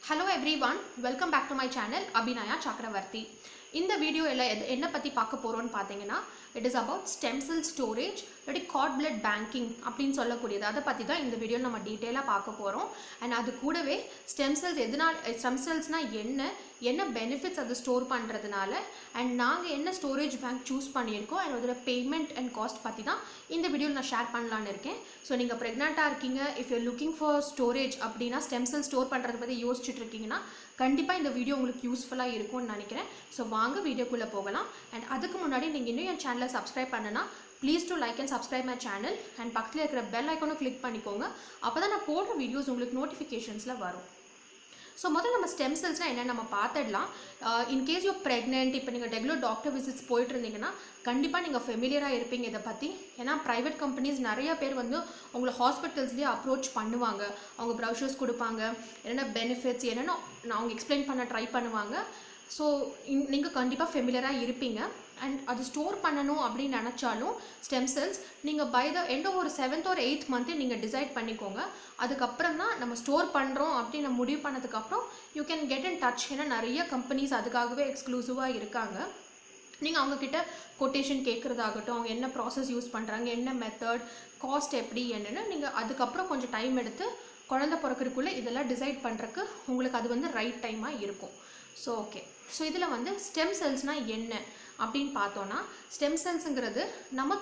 hello everyone welcome back to my channel Abhinaya Chakravarthy இந்த video எல்லாம் எது என்ன பற்றி பார்க்க போகிறோன்னு பார்த்தீங்கன்னா it is about stem cell storage இல்லாட்டி கார்ட் பிளட் பேங்கிங் அப்படின்னு சொல்லக்கூடியது அதை பற்றி தான் இந்த வீடியோ நம்ம டீட்டெயிலாக பார்க்க போகிறோம் அண்ட் அது கூடவே ஸ்டெம் செல்ஸ் எதனால் ஸ்டெம் செல்ஸ்னால் என்ன என்ன பெனிஃபிட்ஸ் அது ஸ்டோர் பண்ணுறதுனால அண்ட் நாங்கள் என்ன ஸ்டோரேஜ் பேங்க் சூஸ் பண்ணியிருக்கோம் அண்ட் அதோட பேமெண்ட் அண்ட் காஸ்ட் பற்றி தான் இந்த வீடியோவில் நான் ஷேர் பண்ணலான்னு இருக்கேன் ஸோ நீங்கள் ப்ரெக்னெண்ட்டாக இருக்கீங்க if you looking for storage அப்படின்னா ஸ்டெம் செல் ஸ்டோர் பண்ணுறத பற்றி யோசிச்சுட்டு இருக்கீங்கன்னா கண்டிப்பாக இந்த வீடியோ உங்களுக்கு யூஸ்ஃபுல்லாக இருக்கும்னு நினைக்கிறேன் ஸோ வாங்க வீடியோக்குள்ளே போகலாம் அண்ட் அதுக்கு முன்னாடி நீங்கள் இன்னும் என் சேனலை சப்ஸ்கிரைப் பண்ணனா please do like and subscribe my channel and பக்கத்தில் இருக்கிற பெல் ஐக்கானும் கிளிக் பண்ணிக்கோங்க அப்போ தான் நான் போடுற வீடியோஸ் உங்களுக்கு நோட்டிஃபிகேஷன்ஸில் வரும் ஸோ முதல்ல நம்ம ஸ்டெம் செல்ஸ்னால் என்ன நம்ம பார்த்துடலாம் இன்கேஸ் யூ ப்ரெக்னென்ட் இப்போ நீங்கள் ரெகுலர் டாக்டர் விசிட்ஸ் போயிட்டு இருந்தீங்கன்னா கண்டிப்பாக நீங்கள் ஃபெமிலியராக இருப்பீங்க இதை பற்றி ஏன்னா ப்ரைவேட் கம்பெனிஸ் நிறைய பேர் வந்து உங்களை ஹாஸ்பிட்டல்ஸ்லேயே அப்ரோச் பண்ணுவாங்க அவங்க ப்ரௌஷர்ஸ் கொடுப்பாங்க என்னென்ன பெனிஃபிட்ஸ் என்னென்ன அவங்க எக்ஸ்பிளைன் பண்ண ட்ரை பண்ணுவாங்க ஸோ நீங்கள் கண்டிப்பாக ஃபெமிலியராக இருப்பீங்க அண்ட் அது ஸ்டோர் பண்ணணும் அப்படின்னு நினச்சாலும் ஸ்டெம் செல்ஸ் நீங்கள் பை த எண்ட் ஒரு செவன்த் ஒரு எயித் மந்த்தே நீங்கள் டிசைட் பண்ணிக்கோங்க அதுக்கப்புறம் தான் நம்ம ஸ்டோர் பண்ணுறோம் அப்படின்னு முடிவு பண்ணதுக்கப்புறம் you can get in touch ஏன்னா நிறைய கம்பெனிஸ் அதுக்காகவே எக்ஸ்க்ளூசிவாக இருக்காங்க நீங்கள் அவங்கக்கிட்ட கொட்டேஷன் கேட்குறதாகட்டும் அவங்க என்ன ப்ராசஸ் யூஸ் பண்ணுறாங்க என்ன மெத்தட் காஸ்ட் எப்படி என்னென்னு நீங்கள் அதுக்கப்புறம் கொஞ்சம் டைம் எடுத்து குழந்த பிறக்கிறதுக்குள்ளே இதெல்லாம் டிசைட் பண்ணுறக்கு உங்களுக்கு அது வந்து ரைட் டைமாக இருக்கும் ஸோ ஓகே ஸோ இதில் வந்து ஸ்டெம் செல்ஸ்னால் என்ன அப்படின்னு பார்த்தோன்னா ஸ்டெம் செல்ஸுங்கிறது நம்ம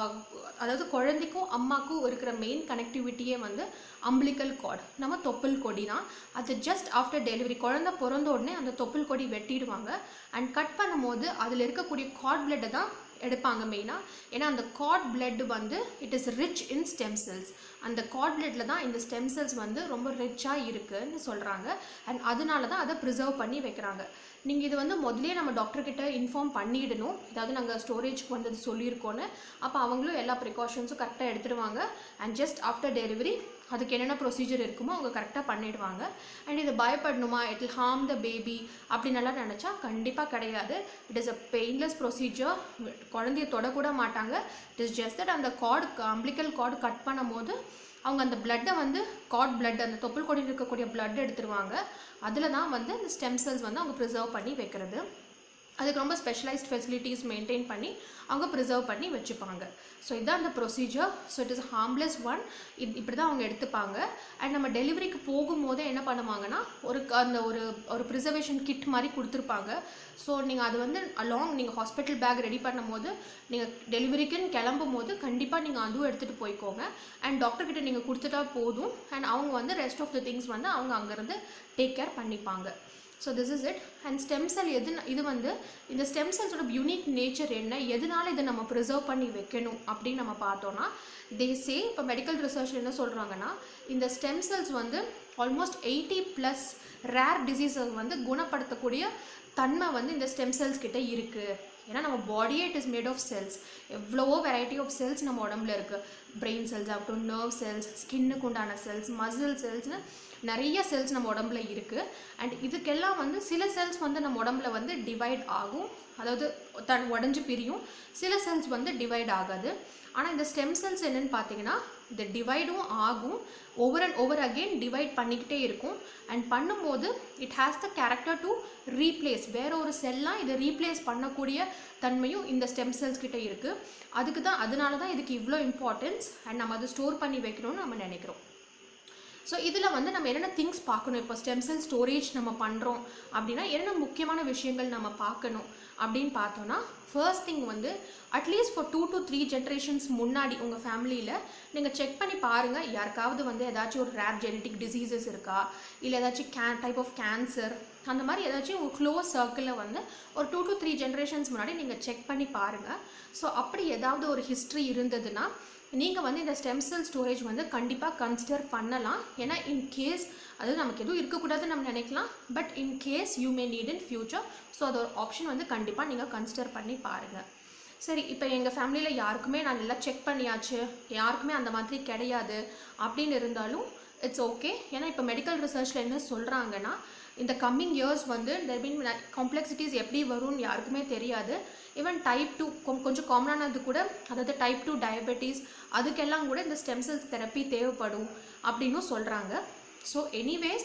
அதாவது குழந்தைக்கும் அம்மாக்கும் இருக்கிற மெயின் கனெக்டிவிட்டியே வந்து அம்பிளிக்கல் கார்டு நம்ம தொப்புள் கொடி தான் அது ஜஸ்ட் ஆஃப்டர் டெலிவரி குழந்தை பிறந்த உடனே அந்த தொப்புள் கொடி வெட்டிடுவாங்க அண்ட் கட் பண்ணும்போது அதில் இருக்கக்கூடிய கார்ட் பிளட்டை தான் எடுப்பாங்க மெயினாக ஏன்னா அந்த கார்ட் பிளட் வந்து it is rich in stem cells அந்த கார்ட் பிளட்ல தான் இந்த ஸ்டெம் செல்ஸ் வந்து ரொம்ப ரிச்சாக இருக்குன்னு சொல்கிறாங்க அண்ட் அதனால தான் அதை ப்ரிசர்வ் பண்ணி வைக்கிறாங்க நீங்கள் இது வந்து முதலே நம்ம டாக்டர்கிட்ட இன்ஃபார்ம் பண்ணிடணும் ஏதாவது நாங்கள் ஸ்டோரேஜ்க்கு வந்தது சொல்லியிருக்கோன்னு அப்போ அவங்களும் எல்லா ப்ரிகாஷன்ஸும் கரெக்டாக எடுத்துடுவாங்க அண்ட் ஜஸ்ட் ஆஃப்டர் டெலிவரி அதுக்கு என்னென்ன ப்ரொசீஜர் இருக்குமோ அவங்க கரெக்டாக பண்ணிடுவாங்க அண்ட் இது பயப்படணுமா it will harm the baby அப்படின்னலாம் நினச்சா கண்டிப்பாக கிடையாது it is a painless procedure குழந்தைய தொடக்கூட மாட்டாங்க இட் இஸ் ஜஸ்ட் தட் அந்த கார்டு அம்பிளிக்கல் கார்டு கட் பண்ணும் போது அவங்க அந்த பிளட்டை வந்து காட் பிளட் அந்த தொப்புள் கொடியில் இருக்கக்கூடிய பிளட் எடுத்துருவாங்க அதில் தான் வந்து இந்த ஸ்டெம் செல்ஸ் வந்து அவங்க ப்ரிசர்வ் பண்ணி வைக்கிறது அதுக்கு ரொம்ப ஸ்பெஷலைஸ்ட் ஃபெசிலிட்டிஸ் மெயின்டைன் பண்ணி அவங்க ப்ரிசர்வ் பண்ணி வச்சுப்பாங்க ஸோ இதுதான் அந்த procedure so it is harmless one இது இப்படி தான் அவங்க எடுத்துப்பாங்க அண்ட் நம்ம டெலிவரிக்கு போகும்போதே என்ன பண்ணுவாங்கன்னா ஒரு அந்த ஒரு ஒரு ப்ரிசர்வேஷன் கிட் மாதிரி கொடுத்துருப்பாங்க ஸோ நீங்கள் அது வந்து அலாங் நீங்கள் ஹாஸ்பிட்டல் பேக் ரெடி பண்ணும் போது நீங்கள் டெலிவரிக்குன்னு கிளம்பும் போது கண்டிப்பாக நீங்கள் அதுவும் எடுத்துகிட்டு போய்க்கோங்க அண்ட் டாக்டர்கிட்ட நீங்கள் கொடுத்துட்டா போதும் அண்ட் அவங்க வந்து ரெஸ்ட் ஆஃப் த திங்ஸ் வந்து அவங்க அங்கேருந்து டேக் கேர் பண்ணிப்பாங்க so this is it and stem cell எது இது வந்து இந்த ஸ்டெம் செல்ஸோட யூனிக் நேச்சர் என்ன எதனால இதை நம்ம ப்ரிசர்வ் பண்ணி வைக்கணும் அப்படின்னு நம்ம பார்த்தோன்னா தே சே இப்போ மெடிக்கல் ரிசர்ச்சில் என்ன சொல்கிறாங்கன்னா இந்த ஸ்டெம் செல்ஸ் வந்து ஆல்மோஸ்ட் எயிட்டி ப்ளஸ் ரேர் டிசீஸை வந்து குணப்படுத்தக்கூடிய தன்மை வந்து இந்த ஸ்டெம் செல்ஸ் கிட்ட இருக்குது ஏன்னா நம்ம பாடியே it is made of cells எவ்வளவோ வெரைட்டி ஆஃப் செல்ஸ் நம்ம உடம்புல இருக்குது பிரெயின் செல்ஸ் ஆகட்டும் நர்வ் செல்ஸ் ஸ்கின்னுக்கு உண்டான செல்ஸ் மசில் செல்ஸ்னு நிறைய செல்ஸ் நம்ம உடம்புல இருக்குது அண்ட் இதுக்கெல்லாம் வந்து சில செல்ஸ் வந்து நம்ம உடம்புல வந்து டிவைட் ஆகும் அதாவது தன் உடஞ்சி பிரியும் சில செல்ஸ் வந்து டிவைட் ஆகாது ஆனால் இந்த ஸ்டெம் செல்ஸ் என்னென்னு பார்த்தீங்கன்னா இது டிவைடும் ஆகும் over and over again divide பண்ணிக்கிட்டே இருக்கும் அண்ட் பண்ணும்போது it has the character to replace வேற ஒரு செல்லாம் இதை ரீப்ளேஸ் பண்ணக்கூடிய தன்மையும் இந்த ஸ்டெம் செல்ஸ் கிட்ட இருக்குது அதுக்கு தான் அதனால தான் இதுக்கு இவ்வளோ இம்பார்ட்டன்ஸ் அண்ட் நம்ம அதை ஸ்டோர் பண்ணி வைக்கணும்னு நம்ம நினைக்கிறோம் ஸோ இதில் வந்து நம்ம என்னென்ன திங்ஸ் பார்க்கணும் இப்போ ஸ்டெம் செல் ஸ்டோரேஜ் நம்ம பண்ணுறோம் அப்படின்னா என்னென்ன முக்கியமான விஷயங்கள் நம்ம பார்க்கணும் அப்படின்னு பார்த்தோன்னா ஃபர்ஸ்ட் திங் வந்து at least for two to three generations முன்னாடி உங்கள் ஃபேமிலியில் நீங்கள் செக் பண்ணி பாருங்கள் யாருக்காவது வந்து ஏதாச்சும் ஒரு ரேர் ஜெனட்டிக் டிசீசஸ் இருக்கா இல்லை ஏதாச்சும் கே டைப் ஆஃப் கேன்சர் அந்த மாதிரி ஏதாச்சும் உங்கள் க்ளோஸ் சர்க்கிளில் வந்து ஒரு டூ டு த்ரீ ஜென்ரேஷன்ஸ் முன்னாடி நீங்கள் செக் பண்ணி பாருங்கள் ஸோ அப்படி ஏதாவது ஒரு ஹிஸ்ட்ரி இருந்ததுன்னா நீங்கள் வந்து இந்த ஸ்டெம் செல் ஸ்டோரேஜ் வந்து கண்டிப்பாக கன்சிடர் பண்ணலாம் ஏன்னா இன் கேஸ் அதாவது நமக்கு எதுவும் இருக்கக்கூடாதுன்னு நம்ம நினைக்கலாம் but in case you may need in future so அது ஒரு ஆப்ஷன் வந்து கண்டிப்பாக நீங்கள் கன்சிடர் பண்ணி பாருங்கள் சரி இப்போ எங்கள் ஃபேமிலியில் யாருக்குமே நான் நல்லா செக் பண்ணியாச்சு யாருக்குமே அந்த மாதிரி கிடையாது அப்படின்னு இருந்தாலும் இட்ஸ் ஓகே ஏன்னா இப்போ மெடிக்கல் ரிசர்ச்சில் என்ன சொல்கிறாங்கன்னா இந்த கம்மிங் இயர்ஸ் வந்து தெர் பின் காம்ப்ளெக்சிட்டிஸ் எப்படி வரும்னு யாருக்குமே தெரியாது ஈவன் டைப் டூ கொஞ்சம் காமனானது கூட அதாவது டைப் டூ டயபெட்டிஸ் அதுக்கெல்லாம் கூட இந்த ஸ்டெம் செல்ஸ் தெரப்பி தேவைப்படும் அப்படின்னும் சொல்கிறாங்க ஸோ எனிவேஸ்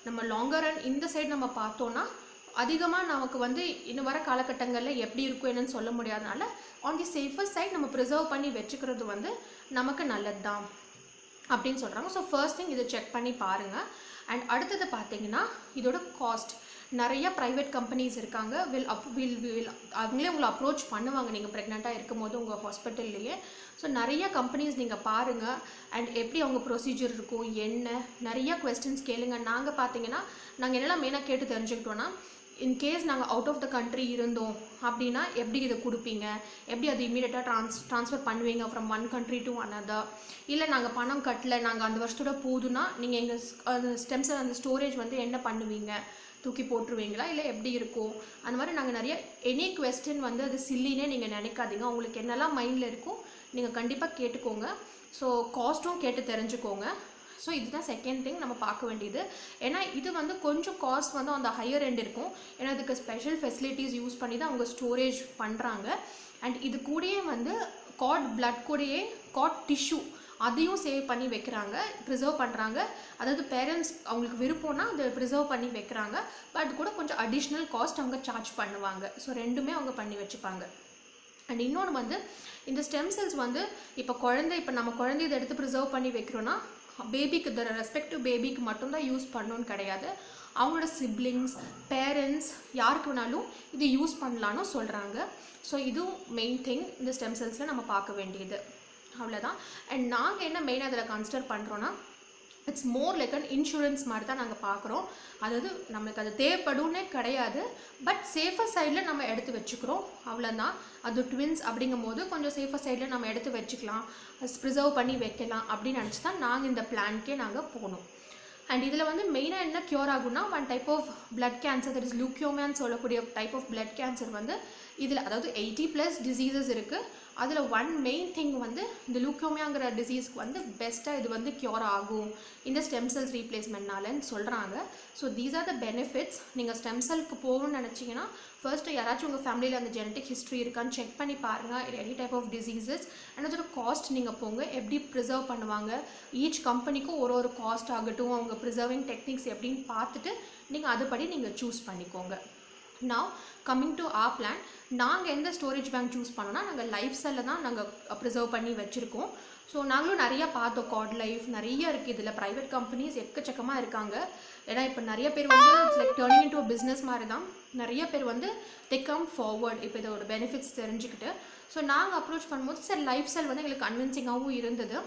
நம்ம லாங்கர் ரன் இந்த சைடு நம்ம பார்த்தோன்னா அதிகமாக நமக்கு வந்து இன்னும் வர காலகட்டங்களில் எப்படி இருக்கும் என்னன்னு சொல்ல முடியாதனால ஆன் தி சேஃபர் சைட் நம்ம ப்ரிசர்வ் பண்ணி வச்சுக்கிறது வந்து நமக்கு நல்லது தான் அப்படின்னு சொல்கிறாங்க ஸோ ஃபர்ஸ்ட் திங் இதை செக் பண்ணி பாருங்கள் அண்ட் அடுத்தது பார்த்தீங்கன்னா இதோட காஸ்ட் நிறைய ப்ரைவேட் கம்பெனிஸ் இருக்காங்க வில் அப் வில் வில் அவங்களே உங்களை அப்ரோச் பண்ணுவாங்க நீங்கள் ப்ரெக்னெண்ட்டாக இருக்கும் போது உங்கள் ஹாஸ்பிட்டல்லையே ஸோ நிறைய கம்பெனிஸ் நீங்கள் பாருங்கள் அண்ட் எப்படி அவங்க ப்ரொசீஜர் இருக்கும் என்ன நிறைய கொஸ்டின்ஸ் கேளுங்க நாங்கள் பார்த்தீங்கன்னா நாங்கள் என்னெல்லாம் மெயினாக கேட்டு தெரிஞ்சுக்கிட்டோன்னா இன்கேஸ் நாங்கள் அவுட் ஆஃப் த கண்ட்ரி இருந்தோம் அப்படின்னா எப்படி இதை கொடுப்பீங்க எப்படி அது இமீடியட்டாக ட்ரான்ஸ் ட்ரான்ஸ்ஃபர் பண்ணுவீங்க from one country to another இல்லை நாங்கள் பணம் கட்டல நாங்கள் அந்த வருஷத்தோட போதுன்னா நீங்கள் எங்கள் அந்த ஸ்டெம்ஸ் அந்த ஸ்டோரேஜ் வந்து என்ன பண்ணுவீங்க தூக்கி போட்டுருவீங்களா இல்லை எப்படி இருக்கும் அந்த மாதிரி நாங்கள் நிறைய எனி கொஸ்டின் வந்து அது சில்லினே நீங்கள் நினைக்காதீங்க உங்களுக்கு என்னெல்லாம் மைண்டில் இருக்கோ நீங்கள் கண்டிப்பாக கேட்டுக்கோங்க ஸோ காஸ்ட்டும் கேட்டு தெரிஞ்சுக்கோங்க ஸோ இதுதான் செகண்ட் திங் நம்ம பார்க்க வேண்டியது ஏன்னா இது வந்து கொஞ்சம் காஸ்ட் வந்து அந்த ஹையர் எண்ட் இருக்கும் ஏன்னா இதுக்கு ஸ்பெஷல் ஃபெசிலிட்டிஸ் யூஸ் பண்ணி தான் அவங்க ஸ்டோரேஜ் பண்ணுறாங்க அண்ட் இது கூடயே வந்து காட் பிளட் கூடயே காட் டிஷ்யூ அதையும் சேவ் பண்ணி வைக்கிறாங்க ப்ரிசர்வ் பண்ணுறாங்க அதாவது பேரண்ட்ஸ் அவங்களுக்கு விருப்பம்னா அதை ப்ரிசர்வ் பண்ணி வைக்கிறாங்க பட் கூட கொஞ்சம் அடிஷ்னல் காஸ்ட் அவங்க சார்ஜ் பண்ணுவாங்க ஸோ ரெண்டுமே அவங்க பண்ணி வச்சுப்பாங்க அண்ட் இன்னொன்று வந்து இந்த ஸ்டெம் செல்ஸ் வந்து இப்போ குழந்தை இப்போ நம்ம குழந்தை இதை எடுத்து ப்ரிசர்வ் பண்ணி வைக்கிறோன்னா பேபிக்கு த ரெஸ்பெக்டிவ் பேபிக்கு மட்டும்தான் யூஸ் பண்ணணும்னு கிடையாது அவங்களோட சிப்ளிங்ஸ் பேரண்ட்ஸ் யாருக்கு வேணாலும் இது யூஸ் பண்ணலான்னு சொல்கிறாங்க ஸோ இதுவும் மெயின் திங் இந்த ஸ்டெம் செல்ஸில் நம்ம பார்க்க வேண்டியது அவ்வளோதான் அண்ட் நாங்கள் என்ன மெயினாக அதில் கன்சிடர் பண்ணுறோன்னா it's more like an insurance மாதிரி தான் நாங்கள் பார்க்குறோம் அதாவது நம்மளுக்கு அது தேவைப்படும்னே கிடையாது பட் சேஃபர் சைடில் நம்ம எடுத்து வச்சுக்கிறோம் அவ்வளோதான் அது ட்வின்ஸ் அப்படிங்கும் போது கொஞ்சம் சேஃபர் சைடில் நம்ம எடுத்து வச்சுக்கலாம் ப்ரிசர்வ் பண்ணி வைக்கலாம் அப்படின்னு நினச்சி தான் நாங்கள் இந்த பிளான்க்கே நாங்கள் போனோம் அண்ட் இதில் வந்து மெயினாக என்ன க்யூர் ஆகும்னா one type of blood cancer that is லுக்கியோமியான்னு சொல்லக்கூடிய டைப் ஆஃப் பிளட் கேன்சர் வந்து இதில் அதாவது எயிட்டி ப்ளஸ் டிசீசஸ் இருக்குது அதில் ஒன் மெயின் திங் வந்து இந்த லூக்கோமியாங்கிற டிசீஸ்க்கு வந்து பெஸ்ட்டாக இது வந்து க்யூர் ஆகும் இந்த ஸ்டெம் செல்ஸ் ரீப்ளேஸ்மெண்ட்னாலன்னு சொல்கிறாங்க so these are the benefits நீங்கள் ஸ்டெம் செல்க்கு போகணும்னு நினச்சிங்கன்னா ஃபர்ஸ்ட்டு யாராச்சும் உங்கள் ஃபேமிலியில் அந்த ஜெனட்டிக் ஹிஸ்ட்ரி இருக்கான்னு செக் பண்ணி பாருங்கள் any type of diseases and அதோட காஸ்ட் நீங்கள் போங்க எப்படி ப்ரிசர்வ் பண்ணுவாங்க ஈச் கம்பெனிக்கும் ஒரு ஒரு காஸ்ட் ஆகட்டும் அவங்க ப்ரிசர்விங் டெக்னிக்ஸ் எப்படின்னு பார்த்துட்டு நீங்கள் அதுபடி நீங்கள் சூஸ் பண்ணிக்கோங்க now coming to a plan நாங்கள் எந்த ஸ்டோரேஜ் பேங்க் சூஸ் பண்ணோம்னா நாங்கள் லைஃப் செல்லில் தான் நாங்கள் ப்ரிசர்வ் பண்ணி வச்சுருக்கோம் ஸோ நாங்களும் நிறைய பார்த்தோம் காட் லைஃப் நிறைய இருக்குது இதில் ப்ரைவேட் கம்பெனிஸ் எக்கச்சக்கமாக இருக்காங்க ஏன்னா இப்போ நிறைய பேர் வந்து லைக் டேர்னிங் இன்டு பிஸ்னஸ் மாதிரி தான் நிறைய பேர் வந்து தே கம் ஃபார்வர்ட் இப்போ இதோட பெனிஃபிட்ஸ் தெரிஞ்சுக்கிட்டு ஸோ நாங்கள் அப்ரோச் பண்ணும்போது சரி லைஃப் செல் வந்து எங்களுக்கு கன்வின்சிங்காகவும் இருந்தது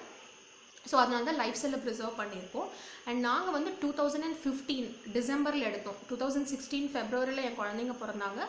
ஸோ அதனால தான் லைஃப் செல்லை ப்ரிசர்வ் பண்ணியிருக்கோம் அண்ட் நாங்கள் வந்து டூ தௌசண்ட் அண்ட் ஃபிஃப்டீன் டிசம்பரில் எடுத்தோம் டூ தௌசண்ட் சிக்ஸ்டீன் ஃபெப்ரவரியில் என் குழந்தைங்க பிறந்தாங்க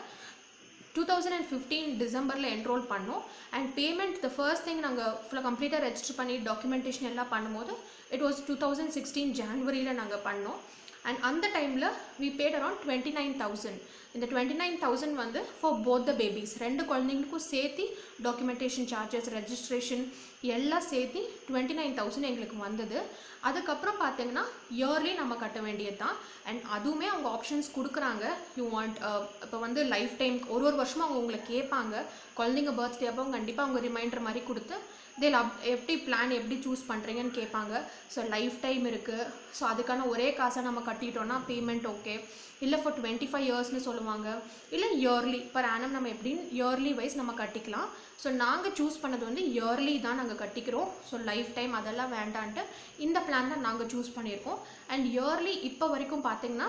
டூ தௌசண்ட் அண்ட் ஃபிஃப்டீன் டிசம்பரில் என்ரோல் பண்ணோம் and payment the first thing நாங்கள் ஃபுல்லாக கம்ப்ளீட்டாக ரெஜிஸ்டர் பண்ணி டாக்குமெண்டேஷன் எல்லாம் பண்ணும்போது it was two thousand sixteen ஜான்வரியில் நாங்கள் பண்ணோம் அண்ட் அந்த டைமில் we paid around twenty nine thousand இந்த டுவெண்ட்டி நைன் தௌசண்ட் வந்து ஃபார் போத் த பேபிஸ் ரெண்டு குழந்தைங்களுக்கும் சேர்த்து டாக்குமெண்டேஷன் சார்ஜஸ் ரெஜிஸ்ட்ரேஷன் எல்லாம் சேர்த்து டுவெண்ட்டி நைன் தௌசண்ட் எங்களுக்கு வந்தது அதுக்கப்புறம் பார்த்தீங்கன்னா இயர்லி நம்ம கட்ட வேண்டியது தான் அண்ட் அதுவுமே அவங்க ஆப்ஷன்ஸ் கொடுக்குறாங்க யூ வாண்ட் இப்போ வந்து லைஃப் டைம் ஒரு ஒரு வருஷமும் அவங்க உங்களை கேட்பாங்க குழந்தைங்க பர்த்டே அப்போ கண்டிப்பாக அவங்க ரிமைண்டர் மாதிரி கொடுத்து தேல் அப் எப்படி பிளான் எப்படி சூஸ் பண்ணுறீங்கன்னு கேட்பாங்க ஸோ லைஃப் டைம் இருக்குது ஸோ அதுக்கான ஒரே காசை நம்ம கட்டிட்டோம்னா பேமெண்ட் ஓகே இல்லை ஃபார் டுவெண்ட்டி ஃபைவ் இயர்ஸ்னு சொல்லுவாங்க இல்லை இயர்லி பர் ஆனம் நம்ம எப்படின்னு இயர்லி வைஸ் நம்ம கட்டிக்கலாம் ஸோ நாங்கள் சூஸ் பண்ணது வந்து இயர்லி தான் நாங்கள் கட்டிக்கிறோம் ஸோ லைஃப் டைம் அதெல்லாம் வேண்டான்ட்டு இந்த பிளான் தான் நாங்கள் சூஸ் பண்ணியிருக்கோம் அண்ட் இயர்லி இப்போ வரைக்கும் பார்த்தீங்கன்னா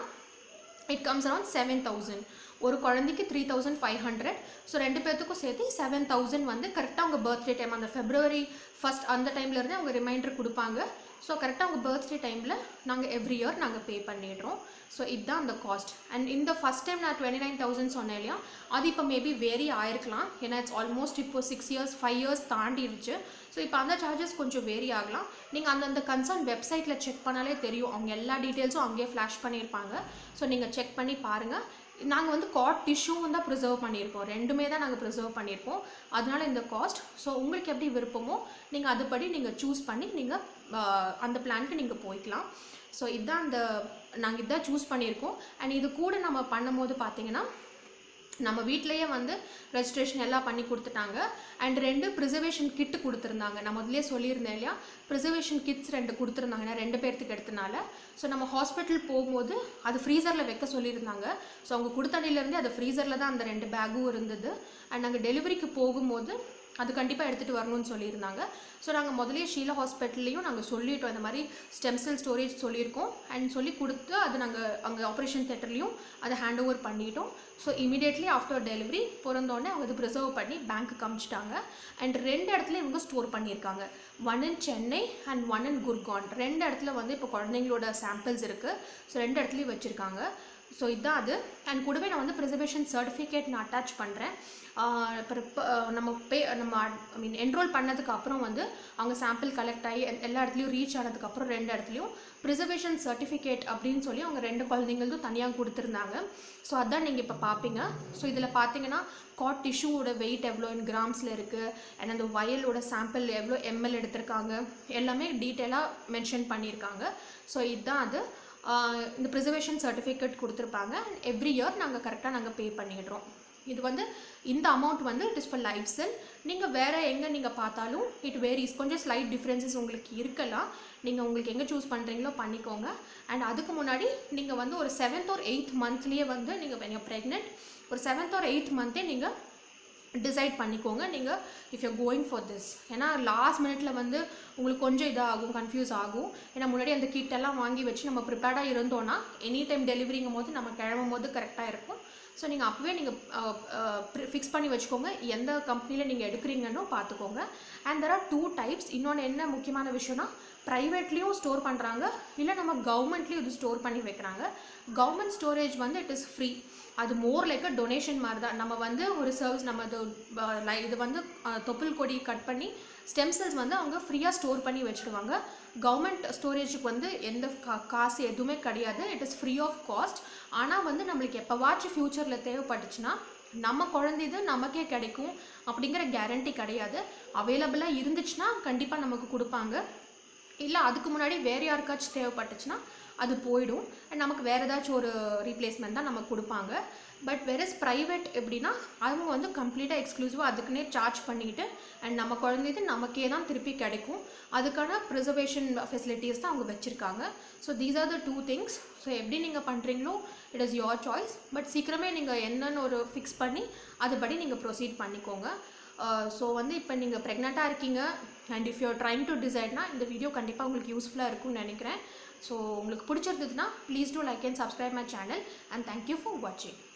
it comes around seven thousand ஒரு குழந்தைக்கு three thousand five hundred so ரெண்டு பேர்த்துக்கும் சேர்த்து செவன் தௌசண்ட் வந்து கரெக்டாக அவங்க பர்த்டே டைம் அந்த ஃபெப்ரவரி ஃபஸ்ட் அந்த டைம்லேருந்தே அவங்க ரிமைண்டர் கொடுப்பாங்க ஸோ கரெக்டாக அவங்க பர்த்டே டைமில் நாங்கள் எவ்ரி இயர் நாங்கள் பே பண்ணிடுறோம் ஸோ இதுதான் அந்த காஸ்ட் அண்ட் இந்த ஃபஸ்ட் டைம் நான் டுவெண்ட்டி நைன் தௌசண்ட் சொன்னேன் இல்லையா அது இப்போ மேபி வேரி ஆயிருக்கலாம் ஏன்னா இட்ஸ் ஆல்மோஸ்ட் இப்போ சிக்ஸ் இயர்ஸ் ஃபைவ் இயர்ஸ் தாண்டிடுச்சு ஸோ இப்போ அந்த சார்ஜஸ் கொஞ்சம் வேரி ஆகலாம் நீங்கள் அந்தந்த கன்சர்ன் வெப்சைட்டில் செக் பண்ணாலே தெரியும் அவங்க எல்லா டீட்டெயில்ஸும் அங்கேயே ஃப்ளாஷ் பண்ணியிருப்பாங்க ஸோ நீங்கள் செக் பண்ணி பாருங்கள் நாங்கள் வந்து காட் டிஷ்யூவும் தான் ப்ரிசர்வ் பண்ணியிருக்கோம் ரெண்டுமே தான் நாங்கள் ப்ரிசர்வ் பண்ணியிருக்கோம் அதனால இந்த காஸ்ட் ஸோ உங்களுக்கு எப்படி விருப்பமோ நீங்கள் அதுபடி நீங்கள் சூஸ் பண்ணி நீங்கள் அந்த பிளான்க்கு நீங்கள் போய்க்கலாம் ஸோ இதுதான் அந்த நாங்கள் இதான் சூஸ் பண்ணியிருக்கோம் அண்ட் இது கூட நம்ம பண்ணும்போது பார்த்தீங்கன்னா நம்ம வீட்டிலேயே வந்து ரெஜிஸ்ட்ரேஷன் எல்லாம் பண்ணி கொடுத்துட்டாங்க அண்ட் ரெண்டு ப்ரிசர்வேஷன் கிட்டு கொடுத்துருந்தாங்க நான் முதல்லே சொல்லியிருந்தேன் இல்லையா ப்ரிசர்வேஷன் கிட்ஸ் ரெண்டு கொடுத்துருந்தாங்க ஏன்னா ரெண்டு பேர்த்துக்கு எடுத்தனால ஸோ நம்ம ஹாஸ்பிட்டல் போகும்போது அது ஃப்ரீசரில் வைக்க சொல்லியிருந்தாங்க ஸோ அவங்க கொடுத்தடியிலேருந்தே அது ஃப்ரீசரில் தான் அந்த ரெண்டு பேக்கும் இருந்தது அண்ட் நாங்கள் டெலிவரிக்கு போகும்போது அது கண்டிப்பாக எடுத்துகிட்டு வரணும்னு சொல்லியிருந்தாங்க ஸோ நாங்கள் முதலே ஷீலா ஹாஸ்பிட்டல்லையும் நாங்கள் சொல்லிட்டோம் இந்த மாதிரி ஸ்டெம் செல் ஸ்டோரேஜ் சொல்லியிருக்கோம் அண்ட் சொல்லி கொடுத்து அது நாங்கள் அங்கே ஆப்ரேஷன் தேட்டர்லையும் அதை ஹேண்ட் ஓவர் பண்ணிட்டோம் ஸோ இமீடியட்லி ஆஃப்டர் டெலிவரி பிறந்தோடனே அவங்க அது ப்ரிசர்வ் பண்ணி பேங்க்கு அமிச்சிட்டாங்க அண்ட் ரெண்டு இடத்துல இவங்க ஸ்டோர் பண்ணியிருக்காங்க one in Chennai and one in Gurgaon ரெண்டு இடத்துல வந்து இப்போ குழந்தைங்களோட சாம்பிள்ஸ் இருக்குது ஸோ ரெண்டு இடத்துலையும் வச்சுருக்காங்க ஸோ இதுதான் அது அண்ட் கூடவே நான் வந்து ப்ரிசர்வேஷன் சர்டிஃபிகேட் நான் அட்டாச் பண்ணுறேன் இப்போ நம்ம பே நம்ம ஐ மீன் என்ரோல் பண்ணதுக்கு அப்புறம் வந்து அவங்க சாம்பிள் கலெக்ட் ஆகி எல்- எல்லா இடத்துலையும் ரீச் ஆனதுக்கப்புறம் ரெண்டு இடத்துலையும் ப்ரிசர்வேஷன் சர்டிஃபிகேட் அப்படின்னு சொல்லி அவங்க ரெண்டு குழந்தைங்களுக்கும் தனியாக கொடுத்துருந்தாங்க ஸோ அதான் நீங்கள் இப்போ பார்ப்பீங்க ஸோ இதில் பார்த்தீங்கன்னா காட் டிஷ்யூவோட வெயிட் எவ்வளோ இன் கிராம்ஸில் இருக்குது அண்ட் அந்த வயலோட சாம்பிள் எவ்வளோ எம்எல் எடுத்திருக்காங்க எல்லாமே டீட்டெயிலாக மென்ஷன் பண்ணியிருக்காங்க ஸோ இதுதான் அது ஆஹ் இந்த ப்ரிசர்வேஷன் சர்டிஃபிகேட் கொடுத்துருப்பாங்க அண்ட் எவ்ரி இயர் நாங்கள் கரெக்டாக நாங்கள் பே பண்ணிடுறோம் இது வந்து இந்த அமௌண்ட் வந்து it is for life cell நீங்கள் வேறு எங்கே நீங்கள் பார்த்தாலும் இட் வேரிஸ் கொஞ்சம் ஸ்லைட் டிஃப்ரென்சஸ் உங்களுக்கு இருக்கலாம் நீங்கள் உங்களுக்கு எங்கே சூஸ் பண்ணுறீங்களோ பண்ணிக்கோங்க அண்ட் அதுக்கு முன்னாடி நீங்கள் வந்து ஒரு செவன்த் ஒரு எயித் மந்த்லேயே வந்து நீங்கள் வென் ப்ரெக்னென்ட் ஒரு செவன்த் ஒரு எயித் மந்த்தே நீங்கள் டிசைட் பண்ணிக்கோங்க நீங்கள் if you going for this ஏன்னா லாஸ்ட் மினிட்ல வந்து உங்களுக்கு கொஞ்சம் இதாகும் கன்ஃபியூஸ் ஆகும் ஏன்னா முன்னாடி அந்த கிட் எல்லாம் வாங்கி வச்சு நம்ம ப்ரிப்பேர்டாக இருந்தோன்னா எனி டைம் டெலிவரிங்கும் போது நம்ம கிளம்பும் போது கரெக்டாக இருக்கும் ஸோ நீங்கள் அப்போவே நீங்கள் ஃபிக்ஸ் பண்ணி வச்சுக்கோங்க எந்த கம்பெனியில் நீங்கள் எடுக்கிறீங்கன்னு பார்த்துக்கோங்க and there are two types இன்னொன்று என்ன முக்கியமான விஷயம்னா ப்ரைவேட்லேயும் ஸ்டோர் பண்ணுறாங்க இல்லை நம்ம கவர்மெண்ட்லேயும் இது ஸ்டோர் பண்ணி வைக்கிறாங்க கவர்மெண்ட் ஸ்டோரேஜ் வந்து இட் இஸ் ஃப்ரீ அது மோர் லைக் அ டொனேஷன் மாதிரி தான் நம்ம வந்து ஒரு சர்வீஸ் நம்ம இது அஹ், li- இது வந்து அஹ், தொப்புள் கொடி கட் பண்ணி ஸ்டெம் செல்ஸ் வந்து அவங்க ஃப்ரீயாக ஸ்டோர் பண்ணி வச்சுடுவாங்க கவர்மெண்ட் ஸ்டோரேஜுக்கு வந்து எந்த கா காசு எதுவுமே கிடையாது it is free of cost ஆனால் வந்து நம்மளுக்கு எப்போவாச்சும் ஃப்யூச்சரில் தேவைப்பட்டுச்சுன்னா நம்ம குழந்தைது நமக்கே கிடைக்கும் அப்படிங்கிற கேரண்டி கிடையாது அவைலபிளாக இருந்துச்சுன்னா கண்டிப்பாக நமக்கு கொடுப்பாங்க இல்லை அதுக்கு முன்னாடி வேறு யாருக்காச்சும் தேவைப்பட்டுச்சுன்னா அது போயிடும் அண்ட் நமக்கு வேறு ஏதாச்சும் ஒரு ரீப்ளேஸ்மெண்ட் தான் நமக்கு கொடுப்பாங்க பட் வெரஸ் ப்ரைவேட் எப்படின்னா அவங்க வந்து கம்ப்ளீட்டாக எக்ஸ்க்ளூசிவாக அதுக்குன்னே சார்ஜ் பண்ணிக்கிட்டு அண்ட் நம்ம குழந்தைது நமக்கே தான் திருப்பி கிடைக்கும் அதுக்கான ப்ரிசர்வேஷன் ஃபெசிலிட்டிஸ் தான் அவங்க வச்சுருக்காங்க so these are the two things so எப்படி நீங்கள் பண்ணுறீங்களோ it is your choice but சீக்கிரமே நீங்கள் என்னன்னு ஒரு ஃபிக்ஸ் பண்ணி அதுபடி நீங்கள் ப்ரொசீட் பண்ணிக்கோங்க ஸோ வந்து இப்போ நீங்கள் ப்ரெக்னெண்ட்டாக இருக்கீங்க and if you're trying to டிசைட்னா இந்த வீடியோ கண்டிப்பாக உங்களுக்கு யூஸ்ஃபுல்லாக இருக்கும்னு நினைக்கிறேன் ஸோ உங்களுக்கு பிடிச்சிருந்ததுன்னா please do like and subscribe my channel and thank you for வாட்சிங்